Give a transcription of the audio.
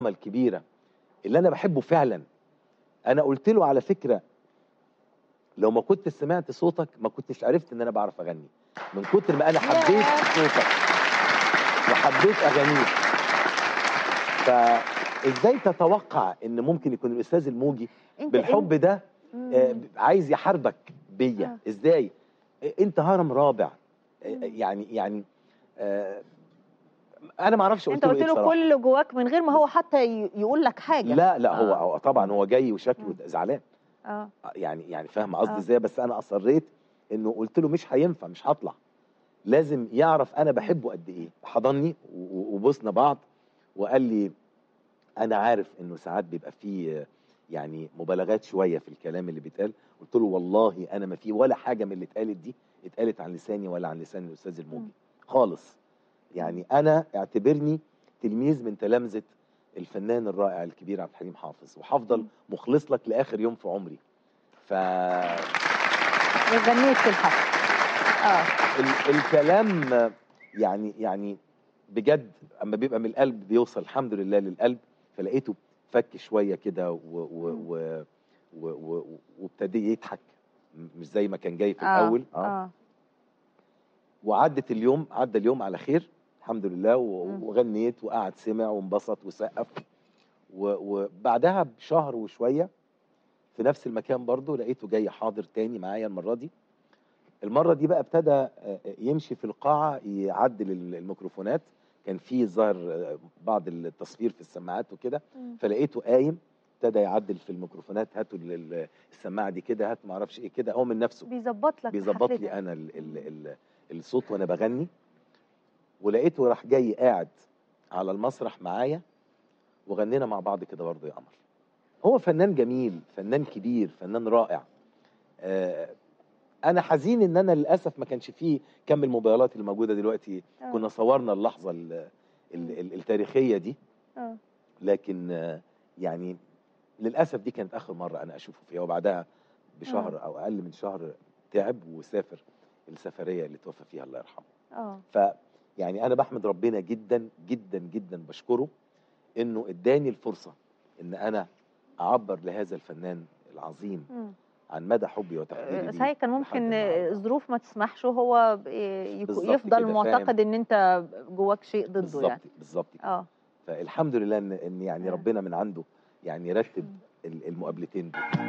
الكبيره اللي انا بحبه فعلا انا قلت له على فكره لو ما كنت سمعت صوتك ما كنتش عرفت ان انا بعرف اغني من كتر ما انا حبيت صوتك وحبيت اغانيك فازاي تتوقع ان ممكن يكون الاستاذ الموجي انت بالحب ده مم. آه، عايز يحاربك بيا آه. ازاي آه، انت هرم رابع آه، مم. يعني يعني آه، انا ما اعرفش انت قلت له قلت ايه له بصراحه كل اللي جواك من غير ما هو حتى ي- يقول لك حاجه لا لا هو آه. هو طبعا هو جاي وشكله مم. زعلان اه يعني يعني فاهم قصدي آه. ازاي بس انا اصريت انه قلت له مش هينفع مش هطلع لازم يعرف انا بحبه قد ايه حضني و- و- وبوسنا بعض وقال لي انا عارف انه ساعات بيبقى فيه يعني مبالغات شويه في الكلام اللي بيتقال قلت له والله انا ما في ولا حاجه من اللي اتقالت دي اتقالت عن لساني ولا عن لسان الاستاذ الموجي خالص يعني انا اعتبرني تلميذ من تلامذه الفنان الرائع الكبير عبد الحليم حافظ وهفضل مم. مخلص لك لاخر يوم في عمري ف وغنيت في الحفل اه ال- الكلام يعني يعني بجد اما بيبقى من القلب بيوصل الحمد لله للقلب فلقيته فك شويه كده و- و- و- و- و- وابتدى يضحك م- مش زي ما كان جاي في اه الاول اه وعدت اليوم عدى اليوم على خير الحمد لله و- مم. وغنيت وقعد سمع وانبسط وسقف و- وبعدها بشهر وشويه في نفس المكان برضه لقيته جاي حاضر تاني معايا المره دي المره دي بقى ابتدى آه، يمشي في القاعه يعدل ال- الميكروفونات كان في ظاهر آه، بعض التصوير في السماعات وكده مم. فلقيته قايم ابتدى يعدل في الميكروفونات هاتوا ال- ال- السماعه دي كده هات ما اعرفش ايه كده هو من نفسه بيظبط لك بيظبط حفلتك. لي انا ال ال ال الصوت وانا بغني ولقيته راح جاي قاعد على المسرح معايا وغنينا مع بعض كده برضه يا قمر هو فنان جميل فنان كبير فنان رائع آه انا حزين ان انا للاسف ما كانش فيه كم الموبايلات اللي موجوده دلوقتي آه. كنا صورنا اللحظه ال ال ال التاريخيه دي اه لكن آه، يعني للاسف دي كانت اخر مره انا اشوفه فيها وبعدها بشهر او اقل من شهر تعب وسافر السفريه اللي توفى فيها الله يرحمه اه ف يعني انا بحمد ربنا جدا جدا جدا بشكره انه اداني الفرصه ان انا اعبر لهذا الفنان العظيم مم. عن مدى حبي وتقديري آه، ليه صحيح كان لحد ممكن النهاردة. الظروف ما تسمحش وهو ب- يكو- بالظبط يفضل كده، فاهم. معتقد ان انت جواك شيء ضده بالظبط يعني بالظبط كده. اه فالحمد لله ان إن يعني آه. ربنا من عنده يعني رتب مم. ال- المقابلتين دول